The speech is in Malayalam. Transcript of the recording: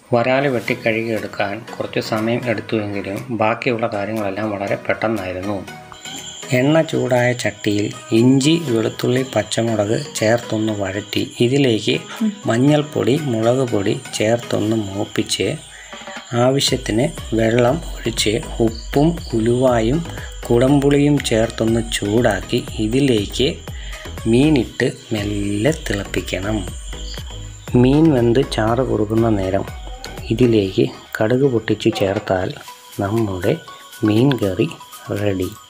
വരാല് വെട്ടി കഴുകിയെടുക്കാൻ കുറച്ച് സമയം എടുത്തുവെങ്കിലും ബാക്കിയുള്ള കാര്യങ്ങളെല്ലാം വളരെ പെട്ടെന്നായിരുന്നു എണ്ണ ചൂടായ ചട്ടിയിൽ ഇഞ്ചി വെളുത്തുള്ളി പച്ചമുളക് ചേർത്തൊന്ന് വഴറ്റി ഇതിലേക്ക് മഞ്ഞൾപ്പൊടി മുളക് പൊടി ചേർത്തൊന്ന് മൂപ്പിച്ച് ആവശ്യത്തിന് വെള്ളം ഒഴിച്ച് ഉപ്പും ഉലുവായും കുടംപുളിയും ചേർത്തൊന്ന് ചൂടാക്കി ഇതിലേക്ക് മീനിട്ട് മെല്ലെ തിളപ്പിക്കണം മീൻ വെന്ത് ചാറ് കുറുകുന്ന നേരം ഇതിലേക്ക് കടുക് പൊട്ടിച്ച് ചേർത്താൽ നമ്മുടെ മീൻ കറി റെഡി